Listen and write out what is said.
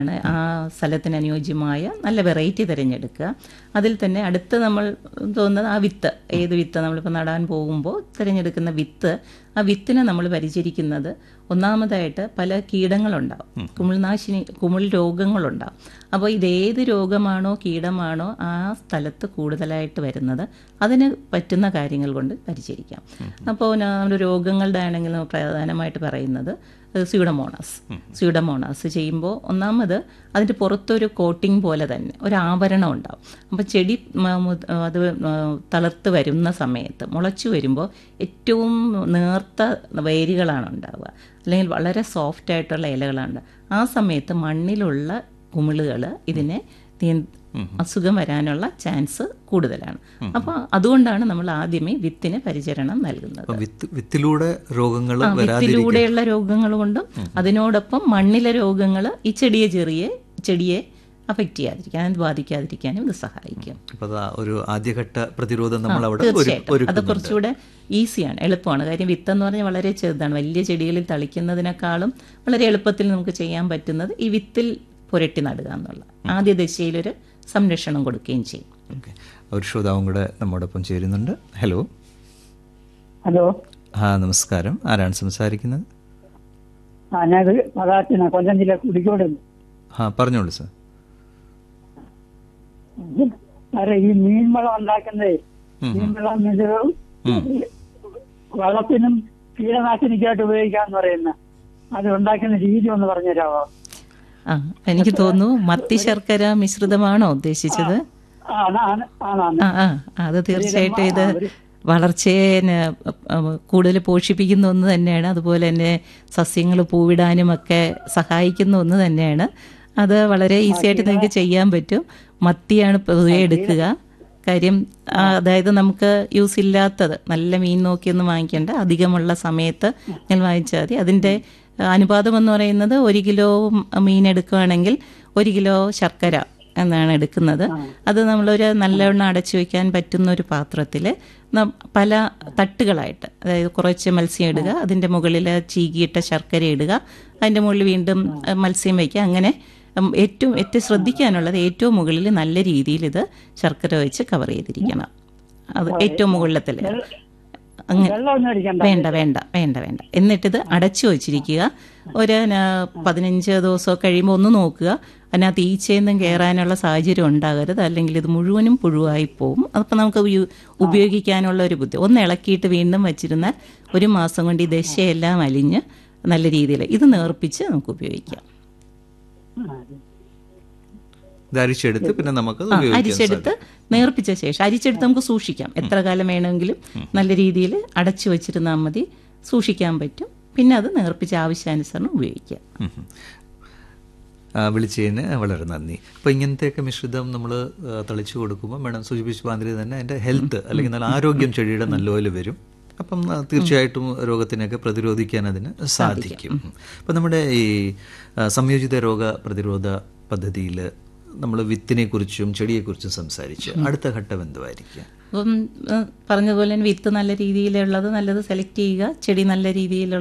ആണ് ആ സ്ഥലത്തിന് അനുയോജ്യമായ നല്ല വെറൈറ്റി തിരഞ്ഞെടുക്കുക അതിൽ തന്നെ അടുത്ത് നമ്മൾ തോന്നുന്നത് ആ വിത്ത് ഏത് വിത്ത് നമ്മളിപ്പോൾ നടാൻ പോകുമ്പോൾ തിരഞ്ഞെടുക്കുന്ന വിത്ത് ആ വിത്തിനെ നമ്മൾ പരിചരിക്കുന്നത് ഒന്നാമതായിട്ട് പല കീടങ്ങളുണ്ടാവും കുമിൾനാശിനി കുമിൾ രോഗങ്ങളുണ്ടാവും അപ്പോൾ ഇതേത് രോഗമാണോ കീടമാണോ ആ സ്ഥലത്ത് കൂടുതലായിട്ട് വരുന്നത് അതിന് പറ്റുന്ന കാര്യങ്ങൾ കൊണ്ട് പരിചരിക്കാം അപ്പോൾ നമ്മുടെ രോഗങ്ങളുടെ ആണെങ്കിൽ നമ്മൾ പ്രധാനമായിട്ട് പറയുന്നത് സ്യൂഡമോണാസ് സ്യൂഡമോണാസ് ചെയ്യുമ്പോൾ ഒന്നാമത് അതിൻ്റെ പുറത്തൊരു കോട്ടിംഗ് പോലെ തന്നെ ഒരു ആവരണം ഉണ്ടാവും അപ്പോൾ ചെടി മ- മു- അത് തളർത്ത് വരുന്ന സമയത്ത് മുളച്ചു വരുമ്പോൾ ഏറ്റവും നേർത്ത വേരുകളാണ് ഉണ്ടാവുക അല്ലെങ്കിൽ വളരെ സോഫ്റ്റ് ആയിട്ടുള്ള ഇലകളാണ് ആ സമയത്ത് മണ്ണിലുള്ള കുമിളുകൾ ഇതിനെ നിയ- അസുഖം വരാനുള്ള ചാൻസ് കൂടുതലാണ് അപ്പോൾ അതുകൊണ്ടാണ് നമ്മൾ ആദ്യമേ വിത്തിന് പരിചരണം നൽകുന്നത് അപ്പം വിത്ത് വിത്തിലൂടെ രോഗങ്ങൾ ആ, വരാതിരിക്കാൻ വിത്തിലൂടെയുള്ള രോഗങ്ങൾ കൊണ്ടും അതിനോടൊപ്പം മണ്ണിലെ രോഗങ്ങൾ ഈ ചെടിയെ ചെറിയ ചെടിയെ അഫക്റ്റ് ചെയ്യാതിരിക്കാൻ അത് ബാധിക്കാതിരിക്കാനും ഇത് സഹായിക്കും അപ്പൊ അതാ ഒരു ആദ്യഘട്ട പ്രതിരോധം നമ്മൾ അവിടെ ഒരു- തീർച്ചയായിട്ടും അത് ഒരുക്കുന്നുണ്ട് കുറച്ചുകൂടെ ഈസിയാണ് എളുപ്പമാണ് കാര്യം വിത്തെന്ന് പറഞ്ഞാൽ വളരെ ചെറുതാണ് വലിയ ചെടികളിൽ തളിക്കുന്നതിനേക്കാളും വളരെ എളുപ്പത്തിൽ നമുക്ക് ചെയ്യാൻ പറ്റുന്നത് ഈ വിത്തിൽ പുരട്ടി നടുക എന്നുള്ള ആദ്യ ദശയിലൊരു സംരക്ഷണം കൊടുക്കുകയും ചെയ്യും ഓക്കെ ഒരു ശ്രോതാവും കൂടെ നമ്മോടൊപ്പം ചേരുന്നുണ്ട് ഹലോ ഹലോ ആ നമസ്കാരം ആരാണ് സംസാരിക്കുന്നത് ആ ഞാനത് പതാറ്റിന കൊല്ലം ജില്ല കുടിക്കോട് ആ പറഞ്ഞോളൂ സാർ സാറേ ഈ മീൻവളം ഉണ്ടാക്കുന്നതേ മീൻവളം മിനറൽ വളത്തിനും കീടനാശിനിക്കായിട്ട് ഉപയോഗിക്കാന്ന് പറയുന്ന അത് ഉണ്ടാക്കുന്ന രീതി ഒന്ന് പറഞ്ഞുതരാമോ ആ എനിക്ക് തോന്നുന്നു മത്തി ശർക്കര മിശ്രിതമാണോ ഉദ്ദേശിച്ചത് ആ, ആണ്, ആണ്, ആണ്. ആ ആ അത് തീർച്ചയായിട്ടും ഇത് വളർച്ചയെ ന- അഹ് കൂടുതൽ പോഷിപ്പിക്കുന്ന ഒന്ന് തന്നെയാണ് അതുപോലെ തന്നെ സസ്യങ്ങൾ പൂവിടാനും ഒക്കെ സഹായിക്കുന്ന ഒന്ന് തന്നെയാണ് അത് വളരെ ഈസി ആയിട്ട് നിങ്ങൾക്ക് ചെയ്യാൻ പറ്റും മത്തിയാണ് പൊതുവെ എടുക്കുക കാര്യം ആ, അതായത് നമുക്ക് യൂസ് ഇല്ലാത്തത് നല്ല മീൻ നോക്കിയൊന്നും വാങ്ങിക്കേണ്ട അധികമുള്ള സമയത്ത് നിങ്ങൾ വാങ്ങിച്ചാൽ മതി അതിൻ്റെ അനുപാതം എന്ന് പറയുന്നത് ഒരു കിലോ മീൻ എടുക്കുകയാണെങ്കിൽ ഒരു കിലോ ശർക്കര എന്നാണ് എടുക്കുന്നത് അത് നമ്മളൊരു നല്ലവണ്ണം അടച്ചു വയ്ക്കാൻ പറ്റുന്ന ഒരു പാത്രത്തിൽ പല തട്ടുകളായിട്ട് അതായത് കുറച്ച് മത്സ്യം ഇടുക അതിൻ്റെ മുകളിൽ ചീകിയിട്ട ശർക്കര ഇടുക അതിൻ്റെ മുകളിൽ വീണ്ടും അഹ്, മത്സ്യം വയ്ക്കുക അങ്ങനെ ഉം, ഏറ്റവും ഏറ്റവും ശ്രദ്ധിക്കാനുള്ളത് ഏറ്റവും മുകളിൽ നല്ല രീതിയിൽ ഇത് ശർക്കര വെച്ച് കവർ ചെയ്തിരിക്കണം അത് ഏറ്റവും മുകളിലത്തിൽ അങ്ങനെ വെള്ളമൊന്നും അടിക്കണ്ട വേണ്ട വേണ്ട വേണ്ട വേണ്ട എന്നിട്ടിത് അടച്ചു വച്ചിരിക്കുക ഒരു ന- പതിനഞ്ച് ദിവസം കഴിയുമ്പോൾ ഒന്ന് നോക്കുക അതിനകത്ത് ഈച്ചയൊന്നും കയറാനുള്ള സാഹചര്യം ഉണ്ടാകരുത് അല്ലെങ്കിൽ ഇത് മുഴുവനും പുഴുവായി പോവും അപ്പം നമുക്ക് ഉപയോ- ഉപയോഗിക്കാനുള്ള ഒരു ബുദ്ധി ഒന്ന് ഇളക്കിയിട്ട് വീണ്ടും വെച്ചിരുന്നാൽ ഒരു മാസം കൊണ്ട് ഈ ദശയെല്ലാം അലിഞ്ഞ് നല്ല രീതിയിൽ ഇത് നേർപ്പിച്ച് നമുക്ക് ഉപയോഗിക്കാം ഇത് അരിച്ചെടുത്ത് പിന്നെ നമുക്കത് ആ, ഉപയോഗിക്കാൻ അരിച്ചെടുത്ത് നേർപ്പിച്ച ശേഷം അരിച്ചെടുത്ത് നമുക്ക് സൂക്ഷിക്കാം എത്ര കാലം വേണമെങ്കിലും നല്ല രീതിയിൽ അടച്ചു വെച്ചിരുന്നാൽ മതി സൂക്ഷിക്കാൻ പറ്റും പിന്നെ അത് നേർപ്പിച്ച ആവശ്യാനുസരണം ഉപയോഗിക്കാം ഉം ഉം. ആ, വിളിച്ചതിന് വളരെ നന്ദി അപ്പോൾ ഇങ്ങനത്തെയൊക്കെ മിശ്രിതം നമ്മൾ തളിച്ചു കൊടുക്കുമ്പോൾ മേഡം സൂചിപ്പിച്ച മാതിരി തന്നെ അതിൻ്റെ ഹെൽത്ത് അല്ലെങ്കിൽ നല്ല ആരോഗ്യം ചെടിയുടെ നല്ലപോലെ വരും അപ്പം ആ, തീർച്ചയായിട്ടും രോഗത്തിനൊക്കെ പ്രതിരോധിക്കാൻ അതിന് സാധിക്കും അപ്പം നമ്മുടെ ഈ ആ, സംയോജിത രോഗ പ്രതിരോധ പദ്ധതിയിൽ നമ്മൾ വിത്തിനെ കുറിച്ചും ചെടിയെക്കുറിച്ചും സംസാരിച്ച് അടുത്ത ഘട്ടം എന്തുമായിരിക്കും അപ്പം ഏഹ്, പറഞ്ഞതുപോലെ തന്നെ വിത്ത് നല്ല രീതിയിലുള്ളത് നല്ലത് സെലക്ട് ചെയ്യുക ചെടി നല്ല രീതിയിലുള്ള